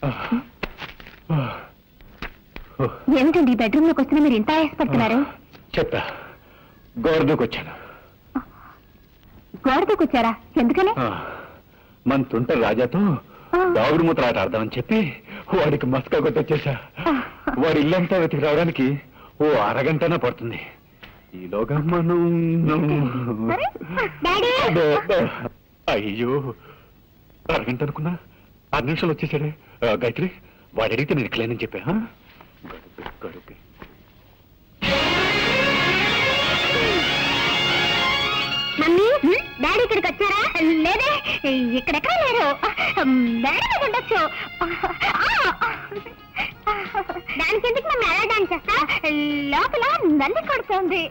ఏమిటండి బెడ్రూమ్ లోకి వస్తున్నా మీరు ఇంత ఆయాసపడుతున్నారు చెప్తా గోరదూకి వచ్చాను గోడకు వచ్చారా ఎందుకని ఆ, మన తుంట రాజాతో దాగుడు మూత ఆట ఆడదామని చెప్పి వాడికి మస్కా కొట్టొచ్చేసా వాడి ఇల్లంతా వెతికి రావడానికి ఓ అరగంటనా పడుతుంది ఈలోగా మనం సరే, డాడీ అబ్బో, అబ్బో. అయ్యో అరగంట అనుకున్నా ఆరు నిమిషాలు వచ్చేసాడే ఆ, గాయత్రి వాడు అడిగితే నేను ఇట్లేనని చెప్పా ఆ? గడుపు గడుపు మమ్మీ డాడీ ఇక్కడికి వచ్చారా లేదే ఇక్కడెక్కడ లేరు డాడీ మీద ఉండొచ్చు దానికి ఎందుకు మేము ఎలా డాన్స్ చేస్తా లోపల నల్లి కొడుతోంది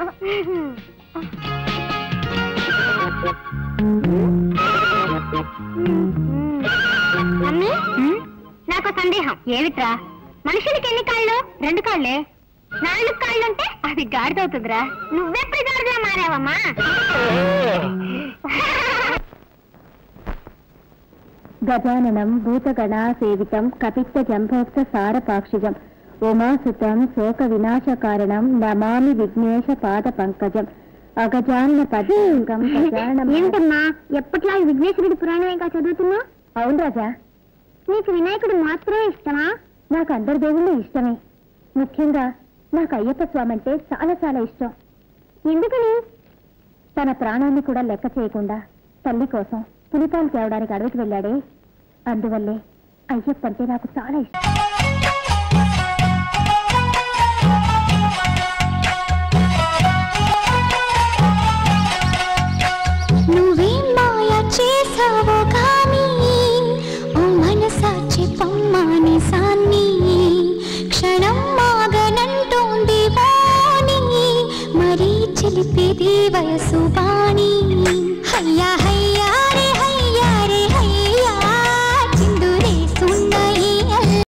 మమ్మీ నాకు సందేహం ఏమిట్రా మనుషులకి ఎన్ని కాళ్ళు రెండు కాళ్ళే నాలుగు కాళ్ళు ఉంటే అది గాడిదవుతుందిరా నువ్వెప్పుడు గాడిదలా మారావమ్మా గజాననం భూతగణా సేవితం కపిత్త జంభోక్త సారపాక్షిజం ఉమాసుతం శోక వినాశ కారణం నమామి విఘ్నేశ పాద పంకజం అగజాన పద్మం ఏమిటమ్మా ఎప్పట్లా ఈ విఘ్నేశ్వరుడి పురాణం ఇంకా చదువుతున్నా అవును రాజా నీకు వినాయకుడు మాత్రమే ఇష్టమా నాకు అందరి దేవుళ్ళు ఇష్టమే ముఖ్యంగా నాకు అయ్యప్ప స్వామి అంటే చాలా చాలా ఇష్టం ఎందుకని తన ప్రాణాన్ని కూడా లెక్క చేయకుండా తల్లి కోసం పులిపాలు తేవడానికి అడవికి వెళ్ళాడే అందువల్లే అయ్యప్ప అంటే నాకు చాలా ఇష్టం నువ్వేం మాయ చేసావో కానీ ఓ మనసా చెప్పమ్మాని సాన్ని క్షణం మాగనంటోంది వాణి మరీ చిలిపేది వయసు వాణి హయ్యా హయ్యా